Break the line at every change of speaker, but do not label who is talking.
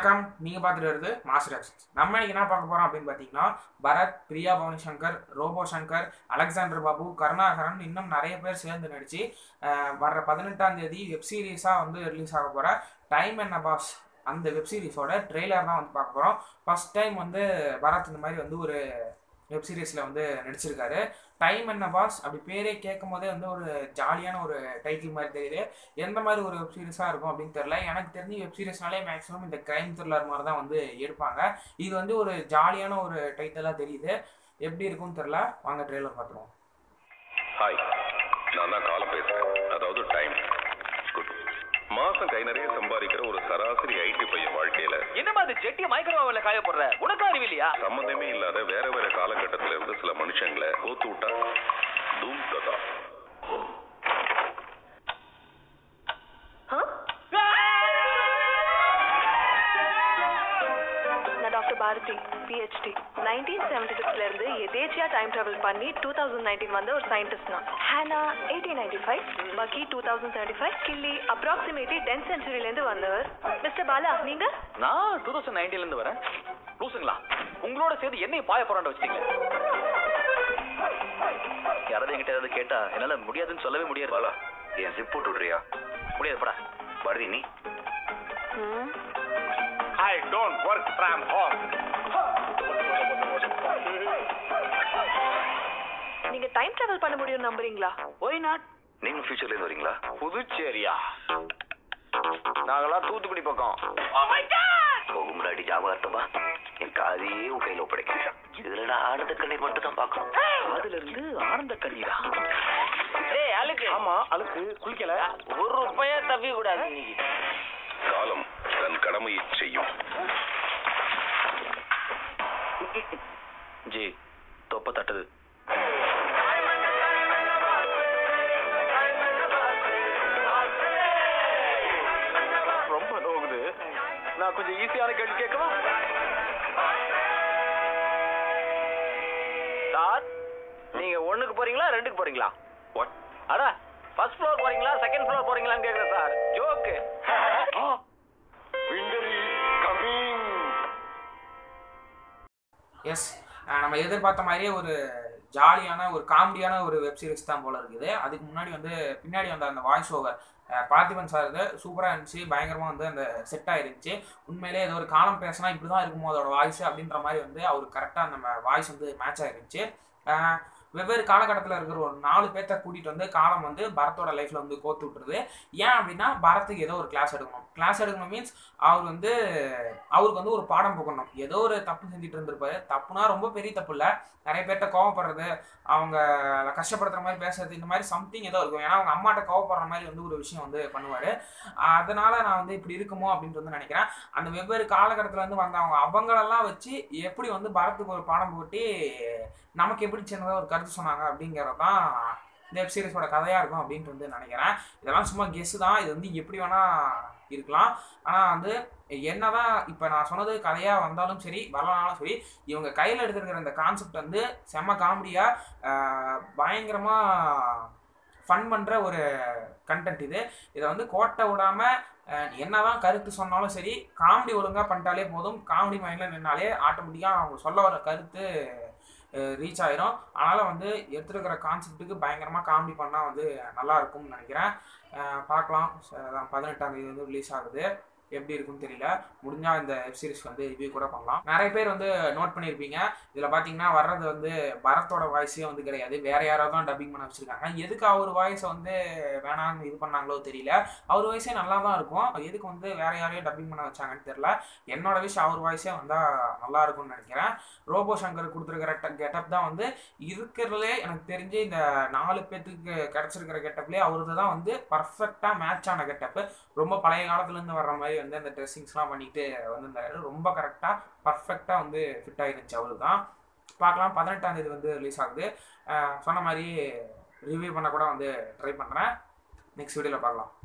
வணக்கம் நீங்க பார்த்துட்டு வருது மாஸ்டர் ஆக்ஷன்ஸ் நம்ம இன்னைக்கு என்ன பார்க்க போறோம் அப்படின்னு பார்த்தீங்கன்னா பரத் பிரியா பவனி சங்கர் ரோபோ சங்கர் அலெக்சாண்டர் பாபு கருணாகரன் இன்னும் நிறைய பேர் சேர்ந்து நடிச்சு அஹ், வர்ற பதினெட்டாம் தேதி வெப் சீரிஸாக வந்து ரிலீஸ் ஆக போற டைம் என்ன பாஸ் அந்த வெப் சீரிஸோட ட்ரெய்லர் தான் வந்து பார்க்க போறோம் ஃபர்ஸ்ட் டைம் வந்து பரத் இந்த மாதிரி வந்து ஒரு வெப் சீரிஸில் வந்து நடிச்சிருக்காரு டைம் என்ன பாஸ் அப்படி பேரே கேட்கும் போதே வந்து ஒரு ஜாலியான ஒரு டைட்டில் மாதிரி தெரியுது எந்த மாதிரி ஒரு வெப் சீரிஸாக இருக்கும் அப்படின்னு தெரியல எனக்கு தெரிஞ்சு வெப் சீரிஸ்னாலே மேக்ஸிமம் இந்த கிரைம் த்ரில்லர் மாதிரி தான் வந்து எடுப்பாங்க இது வந்து ஒரு ஜாலியான ஒரு டைட்டிலாக தெரியுது எப்படி இருக்கும்னு தெரியல வாங்க ட்ரெய்லர் பார்த்துருவோம்
ஹாய் நான் தான் காலம் பேசுறேன் அதாவது டைம் குட் மாசம் கை நிறைய சம்பாதிக்கிற ஒரு சராசரி ஐடி பையன் வாழ்க்கையில
என்னமா அது ஜெட்டி மைக்ரோவேவ்ல காய போடுற உனக்கு அறிவில்லையா
சம்பந்தமே இல்லாத வேற வேற காலகட்டத்துல இருந்து சில மனுஷங்களை கோத்து விட்டா தூம் கதா
நான் doctor Bharathi PhD nineteen seventy சிக்ஸ்ல இருந்து எதேச்சியா டைம் டிராவல் பண்ணி டூ தௌசண்ட் நைன்டீன் வந்த ஒரு சயின்டிஸ்ட் நான் ஹேனா எயிட்டீன் நைன்டி ஃபைவ் பக்கி டூ தௌசண்ட் தேர்ட்டி ஃபைவ் கில்லி அப்ராக்சிமேட்லி டென்த் சென்ச்சுரியில இருந்து வந்தவர் மிஸ்டர் பாலா நீங்க
நான் டூ தௌசண்ட் நைன்டீன்ல இருந்து வரேன் லூசுங்களா உங்களோட சேர்ந்து என்னையும் பாய போறான்னு வச்சிட்டீங்க யாராவது என்கிட்ட ஏதாவது கேட்டா என்னால முடியாதுன்னு சொல்லவே முடியாது
பாலா என் ஜிப் போட்டு விடுறியா
முடியாது படா
பாரதி நீ
ம்
I don't work from home
நீங்க டைம் டிராவல் பண்ண முடியும் நம்புறீங்களா
ஒய் நாட்
நீங்க ஃபியூச்சர்ல இருந்து வரீங்களா
புதுச்சேரியா நாங்களாம் தூத்துக்குடி பக்கம்
போக முன்னாடி ஞாபகத்தமா என் காதையே உன் கையில ஒப்படைக்கிறேன் இதுல நான் ஆனந்த கண்ணை மட்டும் தான் பார்க்கணும்
அதுல இருந்து ஆனந்த கண்ணீரா
டேய் அழுக்கு
ஆமா அழுக்கு குளிக்கல
ஒரு ரூபாயா தப்பி கூடாது இன்னைக்கு
காலம் தன் கடமையை செய்யும்
ஜி தொப்ப தட்டுது ரொம்ப நோகுது நான் கொஞ்சம் ஈஸியான கேள்வி கேட்கவா சார் நீங்க ஒண்ணுக்கு போறீங்களா ரெண்டுக்கு போறீங்களா
வாட்
அடா ஃபர்ஸ்ட் ஃப்ளோர் போறீங்களா செகண்ட் ஃப்ளோர் போறீங்களான்னு கேக்குறேன் sir joke
winter is coming
yes நம்ம எதிர்பார்த்த மாதிரியே ஒரு ஜாலியான ஒரு காமெடியான ஒரு வெப் சீரிஸ் தான் போல இருக்குது அதுக்கு முன்னாடி வந்து பின்னாடி வந்த அந்த வாய்ஸ் ஓவர் பார்த்திபன் சார் இது சூப்பராக இருந்துச்சு பயங்கரமாக வந்து அந்த செட் ஆயிருந்துச்சு உண்மையிலே ஏதோ ஒரு காலம் பேசினா இப்படி தான் இருக்குமோ அதோட வாய்ஸ் அப்படின்ற மாதிரி வந்து அவர் கரெக்டாக நம்ம வாய்ஸ் வந்து மேட்ச் ஆயிருந்துச்சு அஹ் வெவ்வேறு காலகட்டத்தில் இருக்கிற ஒரு நாலு பேர்த்த கூட்டிகிட்டு வந்து காலம் வந்து பரத்தோட லைஃப்பில் வந்து கோத்து விட்டுருது ஏன் அப்படின்னா பரத்துக்கு ஏதோ ஒரு கிளாஸ் எடுக்கணும் கிளாஸ் எடுக்கணும் மீன்ஸ் அவர் வந்து அவருக்கு வந்து ஒரு பாடம் புகணும் ஏதோ ஒரு தப்பு செஞ்சுட்டு இருந்திருப்பாரு தப்புனா ரொம்ப பெரிய தப்பு இல்லை நிறைய பேர்ட்ட கோவப்படுறது அவங்க கஷ்டப்படுத்துற மாதிரி பேசுறது இந்த மாதிரி சம்திங் ஏதோ இருக்கும் ஏன்னா அவங்க அம்மாட்ட கோவப்படுற மாதிரி வந்து ஒரு விஷயம் வந்து பண்ணுவார் அதனால நான் வந்து இப்படி இருக்குமோ அப்படின்ட்டு வந்து நினைக்கிறேன் அந்த வெவ்வேறு காலகட்டத்தில் வந்து வந்தவங்க அவங்களெல்லாம் வச்சு எப்படி வந்து பரத்துக்கு ஒரு பாடம் போட்டி நமக்கு எப்படி சின்னதாக ஒரு கருத்து சொன்னாங்க அப்படிங்கிறது தான் இந்த வெப் சீரிஸோட கதையாக இருக்கும் அப்படின்ட்டு வந்து நினைக்கிறேன் இதெல்லாம் சும்மா கெஸ் தான் இது வந்து எப்படி வேணால் இருக்கலாம் ஆனால் வந்து என்னதான் இப்போ நான் சொன்னது கதையாக வந்தாலும் சரி வரலனாலும் சரி இவங்க கையில் எடுத்துருக்கிற இந்த கான்செப்ட் வந்து செம்ம காமெடியாக பயங்கரமாக ஃபன் பண்ணுற ஒரு கண்டென்ட் இது இதை வந்து கோட்டை விடாமல் என்னதான் கருத்து சொன்னாலும் சரி காமெடி ஒழுங்காக பண்ணிட்டாலே போதும் காமெடி மைண்டில் நின்னாலே ஆட்டோமேட்டிக்காக அவங்க சொல்ல வர கருத்து ரீச் ஆயிரும் அதனால் வந்து எடுத்துருக்கிற கான்செப்ட்டுக்கு பயங்கரமாக காமெடி பண்ணால் வந்து நல்லா இருக்கும்னு நினைக்கிறேன் அஹ் பார்க்கலாம் ச- பதினெட்டாம் தேதி வந்து ரிலீஸ் ஆகுது எப்படி இருக்குன்னு தெரியல முடிஞ்சா இந்த வெப் சீரிஸ் வந்து ரிவ்யூ கூட பண்ணலாம் நிறைய பேர் வந்து நோட் பண்ணியிருப்பீங்க இதில் பார்த்தீங்கன்னா வர்றது வந்து பரத்தோட வாய்ஸே வந்து கிடையாது வேற யாராவது தான் டப்பிங் பண்ண வச்சிருக்காங்க எதுக்கு அவர் வாய்ஸை வந்து வேணாம்னு இது பண்ணாங்களோ தெரியல அவர் வாய்ஸே நல்லா தான் இருக்கும் எதுக்கு வந்து வேற யாரையும் டப்பிங் பண்ண வச்சாங்கன்னு தெரியல என்னோட விஷ் அவர் வாய்ஸே வந்தால் நல்லா இருக்கும்னு நினைக்கிறேன் ரோபோ சங்கர் கொடுத்துருக்கிற கெட்டப் தான் வந்து இருக்கிறதுலே எனக்கு தெரிஞ்சு இந்த நாலு பேத்துக்கு கிடைச்சிருக்கிற கெட்டப்லேயே அவரது தான் வந்து பர்ஃபெக்டாக மேட்ச் ஆன கெட்டப்பு ரொம்ப பழைய காலத்துலேருந்து வர்ற மாதிரி வந்து அந்த ட்ரெஸ்ஸிங்ஸ்லாம் பண்ணிட்டு வந்திருந்தாரு ரொம்ப கரெக்டாக பர்ஃபெக்டாக வந்து ஃபிட் ஆயிருந்துச்சு அவரு தான் பார்க்கலாம் பதினெட்டாம் தேதி வந்து ரிலீஸ் ஆகுது அஹ் சொன்ன மாதிரி ரிவ்யூ பண்ண கூட வந்து ட்ரை பண்ணுறேன் நெக்ஸ்ட் வீடியோவில் பார்க்கலாம்